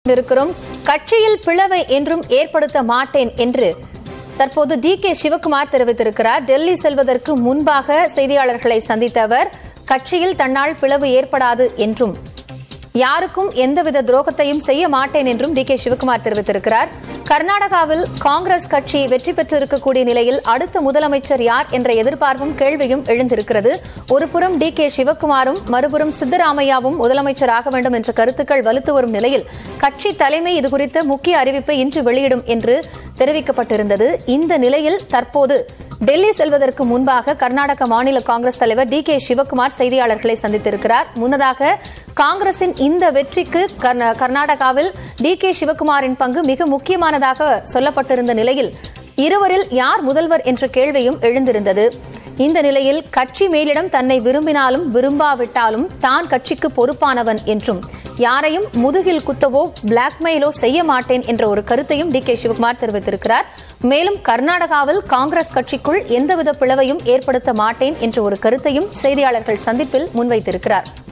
இருக்கிறோம் கட்சியில் பிளவை என்றும் ஏற்படுத்த மாட்டேன் என்று தற்போது டி கே சிவகுமார் தெரிவித்திருக்கிறார் டெல்லி செல்வதற்கு முன்பாக செய்தியாளர்களை சந்தித்த அவர் கட்சியில் தன்னால் பிளவு ஏற்படாது என்றும் யாருக்கும் எந்தவித துரோகத்தையும் செய்ய மாட்டேன் என்றும் டி கே சிவகுமார் தெரிவித்திருக்கிறார் கர்நாடகாவில் காங்கிரஸ் கட்சி வெற்றி பெற்றிருக்கக்கூடிய நிலையில் அடுத்த முதலமைச்சர் யார் என்ற எதிர்பார்ப்பும் கேள்வியும் எழுந்திருக்கிறது ஒருபுறம் டி கே சிவகுமாரும் மறுபுறம் சித்தராமையாவும் முதலமைச்சர் ஆக வேண்டும் என்ற கருத்துக்கள் வலுத்து வரும் நிலையில் கட்சி தலைமை இதுகுறித்த முக்கிய அறிவிப்பை இன்று வெளியிடும் என்று தெரிவிக்கப்பட்டிருந்தது இந்த நிலையில் தற்போது டெல்லி செல்வதற்கு முன்பாக கர்நாடக மாநில காங்கிரஸ் தலைவர் டி கே சிவகுமார் செய்தியாளர்களை சந்தித்திருக்கிறார் முன்னதாக காங்கிரசின் இந்த வெற்றிக்கு கர்நா- கர்நாடகாவில் டி கே சிவகுமாரின் பங்கு மிக முக்கியமானதாக சொல்லப்பட்டிருந்த நிலையில் இருவரில் யார் முதல்வர் என்ற கேள்வியும் எழுந்திருந்தது இந்த நிலையில் கட்சி மேலிடம் தன்னை விரும்பினாலும் விரும்பாவிட்டாலும் தான் கட்சிக்கு பொறுப்பானவன் என்றும் யாரையும் முதுகில் குத்தவோ பிளாக்மெயிலோ செய்ய மாட்டேன் என்ற ஒரு கருத்தையும் டி கே சிவகுமார் தெரிவித்திருக்கிறார் மேலும் கர்நாடகாவில் காங்கிரஸ் கட்சிக்குள் எந்தவித பிளவையும் ஏற்படுத்த மாட்டேன் என்ற ஒரு கருத்தையும் செய்தியாளர்கள் சந்திப்பில் முன்வைத்திருக்கிறார்